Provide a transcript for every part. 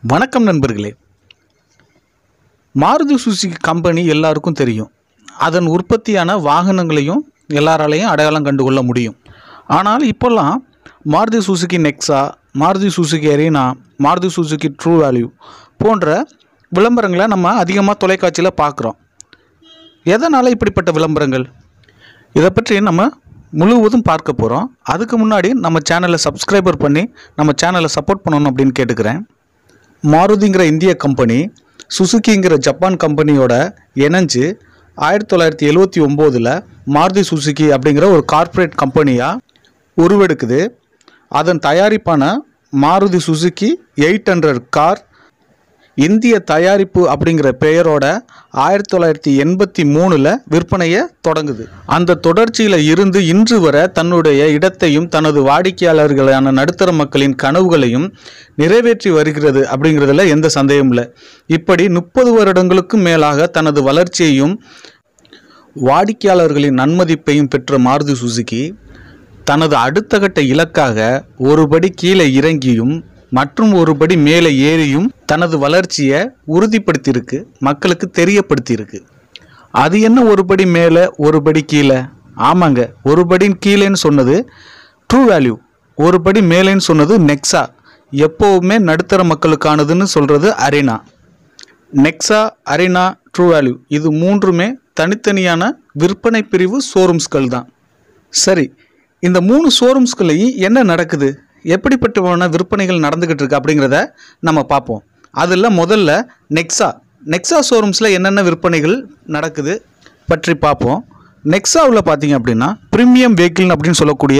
வணக்கம் நண்பர்களே Maruti Suzuki company எல்லாருக்கும் தெரியும் அதன் உற்பத்தியான வாகனங்களையும் எல்லாராலையும் அடையாளம் கண்டுகொள்ள முடியும் ஆனால் இப்போல்லாம் Maruti Suzuki Nexa Maruti Suzuki Arena Maruti Suzuki true value போன்ற விளம்பரங்களை நம்ம அதிகமாக தொலைக்காட்சியில் பார்க்குறோம் எதனால் இப்படிப்பட்ட விளம்பரங்கள் இதை பற்றி நம்ம முழுவதும் பார்க்க போகிறோம் அதுக்கு முன்னாடி நம்ம சேனலை சப்ஸ்கிரைபர் பண்ணி நம்ம சேனலை சப்போர்ட் பண்ணணும் அப்படின்னு கேட்டுக்கிறேன் மாருதிங்கிற இந்திய கம்பெனி சுசுகிங்கிற ஜப்பான் கம்பெனியோட இணைஞ்சு ஆயிரத்தி தொள்ளாயிரத்தி எழுவத்தி ஒம்போதில் மாருதி சுசுகி அப்படிங்கிற ஒரு கார்ப்பரேட் கம்பெனியாக உருவெடுக்குது அதன் தயாரிப்பான Maruti Suzuki eight hundred car இந்திய தயாரிப்பு அப்படிங்கிற பெயரோட ஆயிரத்தி தொள்ளாயிரத்தி எண்பத்தி மூணில் விற்பனையை தொடங்குது அந்த தொடர்ச்சியில் இருந்து இன்று வரை தன்னுடைய இடத்தையும் தனது வாடிக்கையாளர்களான நடுத்தர மக்களின் கனவுகளையும் நிறைவேற்றி வருகிறது அப்படிங்கிறதுல எந்த சந்தேகமும் இல்லை இப்படி முப்பது வருடங்களுக்கும் மேலாக தனது வளர்ச்சியையும் வாடிக்கையாளர்களின் நன்மதிப்பையும் பெற்ற மாருதி சுசுகி தனது அடுத்த கட்ட இலக்காக ஒருபடி கீழே இறங்கியும் மற்றும் ஒருபடி மேலே ஏறியும் தனது வளர்ச்சியை உறுதிப்படுத்தியிருக்கு மக்களுக்கு தெரியப்படுத்தியிருக்கு அது என்ன ஒருபடி மேலே ஒருபடி கீழே ஆமாங்க ஒருபடி கீழேன்னு சொன்னது ட்ரூ வேல்யூ ஒருபடி மேலேன்னு சொன்னது நெக்ஸா எப்போவுமே நடுத்தர மக்களுக்கானதுன்னு சொல்கிறது Arena Nexa Arena true value இது மூன்றுமே தனித்தனியான விற்பனை பிரிவு ஷோரூம்ஸ்கள் தான் சரி இந்த மூணு ஷோரூம்ஸ்களையும் என்ன நடக்குது எப்படிப்பட்டமான விற்பனைகள் நடந்துக்கிட்டு இருக்கு அப்படிங்கிறத நம்ம பார்ப்போம் அதில் முதல்ல நெக்ஸா நெக்ஸா ஷோரூம்ஸில் என்னென்ன விற்பனைகள் நடக்குது பற்றி பார்ப்போம் நெக்ஸாவில் பார்த்தீங்க அப்படின்னா ப்ரீமியம் வெஹிக்கிள் அப்படின்னு சொல்லக்கூடிய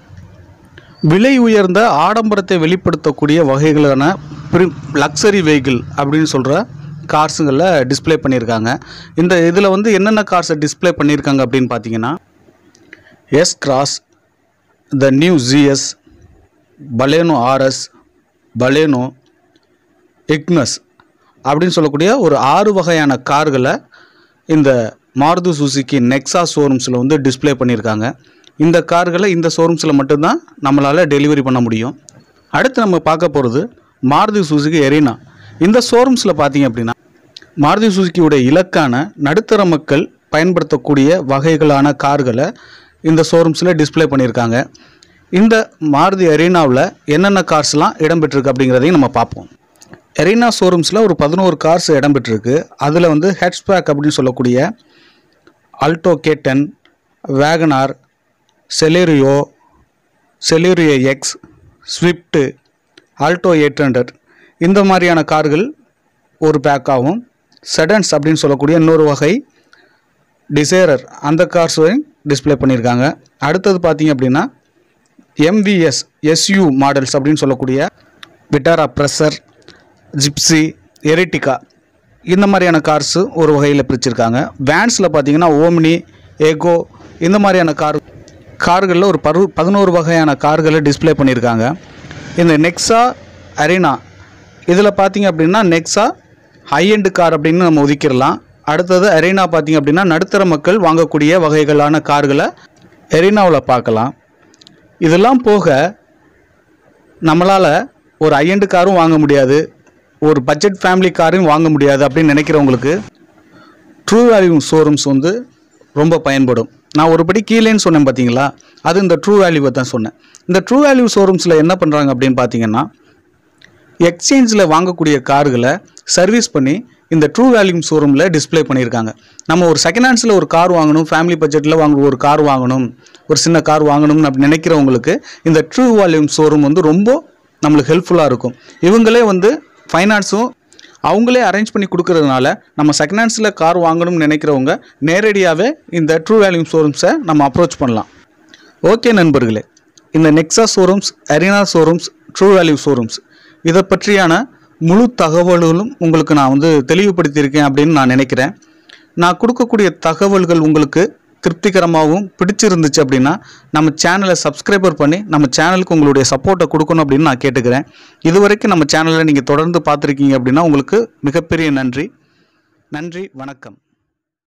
விலை உயர்ந்த ஆடம்பரத்தை வெளிப்படுத்தக்கூடிய வகைகளான ப்ரி லக்ஸரி வெஹிக்கிள் அப்படின்னு சொல்கிற கார்ஸுங்களில் டிஸ்ப்ளே பண்ணியிருக்காங்க இந்த இதில் வந்து என்னென்ன கார்ஸை டிஸ்ப்ளே பண்ணியிருக்காங்க அப்படின்னு பார்த்தீங்கன்னா S cross the new GS Baleno RS Baleno Ignis அப்படின்னு சொல்லக்கூடிய ஒரு ஆறு வகையான கார்களை இந்த மாருதி சுசுகி நெக்ஸா ஷோரூம்ஸில் வந்து டிஸ்ப்ளே பண்ணியிருக்காங்க இந்த கார்களை இந்த ஷோரூம்ஸில் மட்டும்தான் நம்மளால் டெலிவரி பண்ண முடியும் அடுத்து நம்ம பார்க்க போகிறது மாருதி சுசுகி எரீனா இந்த ஷோரூம்ஸில் பார்த்தீங்க அப்படின்னா மாருதி சுசுகியுடைய இலக்கான நடுத்தர மக்கள் பயன்படுத்தக்கூடிய வகைகளான கார்களை இந்த ஷோரூம்ஸில் டிஸ்ப்ளே பண்ணியிருக்காங்க இந்த மாருதி அரீனாவில் என்னென்ன கார்ஸ்லாம் இடம்பெற்றிருக்கு அப்படிங்கிறதையும் நம்ம பார்ப்போம் எரீனா ஷோரூம்ஸில் ஒரு பதினோரு கார்ஸ் இடம்பெற்றிருக்கு அதில் வந்து ஹெட்ஸ்பேக் அப்படின்னு சொல்லக்கூடிய Alto K ten WagonR Celerio Celerio X Swift Alto eight hundred இந்த மாதிரியான கார்கள் ஒரு பேக்காகவும் செடன்ஸ் அப்படின்னு சொல்லக்கூடிய இன்னொரு வகை டிசைரர் அந்த கார்ஸையும் டிஸ்ப்ளே பண்ணியிருக்காங்க அடுத்தது பார்த்தீங்க அப்படின்னா எம்விஎஸ் எஸ்யூ மாடல்ஸ் அப்படின்னு சொல்லக்கூடிய விட்டாரா ப்ரெஷர் ஜிப்சி எரிட்டிகா இந்த மாதிரியான கார்ஸு ஒரு வகையில் பிரிச்சிருக்காங்க வேன்ஸில் பார்த்தீங்கன்னா ஓம்னி ஏகோ இந்த மாதிரியான கார் கார்களில் ஒரு பரு பதினோரு வகையான கார்களை டிஸ்ப்ளே பண்ணியிருக்காங்க இந்த நெக்ஸா அரீனா இதில் பார்த்தீங்க அப்படின்னா நெக்ஸா ஹை எண்டு கார் அப்படின்னு நம்ம ஒதுக்கிடலாம் அடுத்தது அரீனா பார்த்தீங்க அப்படின்னா நடுத்தர மக்கள் வாங்கக்கூடிய வகைகளான கார்களை எரீனாவில் பார்க்கலாம் இதெல்லாம் போக நம்மளால் ஒரு ஐஎண்டு காரும் வாங்க முடியாது ஒரு பட்ஜெட் ஃபேமிலி காரும் வாங்க முடியாது அப்படின்னு நினைக்கிறவங்களுக்கு ட்ரூ வேல்யூ ஷோரூம்ஸ் வந்து ரொம்ப பயன்படும் நான் ஒருபடி கீழேன்னு சொன்னேன் பார்த்தீங்களா அது இந்த ட்ரூ வேல்யூவை தான் சொன்னேன் இந்த ட்ரூ வேல்யூ ஷோரூம்ஸில் என்ன பண்ணுறாங்க அப்படின்னு பார்த்தீங்கன்னா எக்ஸ்சேஞ்சில் வாங்கக்கூடிய கார்களை சர்வீஸ் பண்ணி இந்த ட்ரூ வேல்யூ ஷோரூமில் டிஸ்ப்ளே பண்ணியிருக்காங்க நம்ம ஒரு செகண்ட் ஹேண்ட்ஸில் ஒரு கார் வாங்கணும் ஃபேமிலி பட்ஜெட்டில் வாங்க ஒரு கார் வாங்கணும் ஒரு சின்ன கார் வாங்கணும்னு அப்படி நினைக்கிறவங்களுக்கு இந்த ட்ரூ வேல்யூம் ஷோரூம் வந்து ரொம்ப நம்மளுக்கு ஹெல்ப்ஃபுல்லாக இருக்கும் இவங்களே வந்து ஃபைனான்ஸும் அவங்களே அரேஞ்ச் பண்ணி கொடுக்கறதுனால நம்ம செகண்ட் ஹேண்ட்ஸில் கார் வாங்கணும்னு நினைக்கிறவங்க நேரடியாகவே இந்த ட்ரூ வேல்யூம் ஷோரூம்ஸை நம்ம அப்ரோச் பண்ணலாம் ஓகே நண்பர்களே இந்த Nexa showrooms Arena showrooms true value showrooms இதை பற்றியான முழு தகவல்களும் உங்களுக்கு நான் வந்து தெளிவுபடுத்தியிருக்கேன் அப்படின்னு நான் நினைக்கிறேன் நான் கொடுக்கக்கூடிய தகவல்கள் உங்களுக்கு திருப்திகரமாகவும் பிடிச்சிருந்துச்சு அப்படின்னா நம்ம சேனலை சப்ஸ்கிரைபர் பண்ணி நம்ம சேனலுக்கு உங்களுடைய சப்போர்ட்டை கொடுக்கணும் அப்படின்னு நான் கேட்டுக்கிறேன் இது வரைக்கும் நம்ம சேனலை நீங்கள் தொடர்ந்து பார்த்துருக்கீங்க அப்படின்னா உங்களுக்கு மிகப்பெரிய நன்றி நன்றி வணக்கம்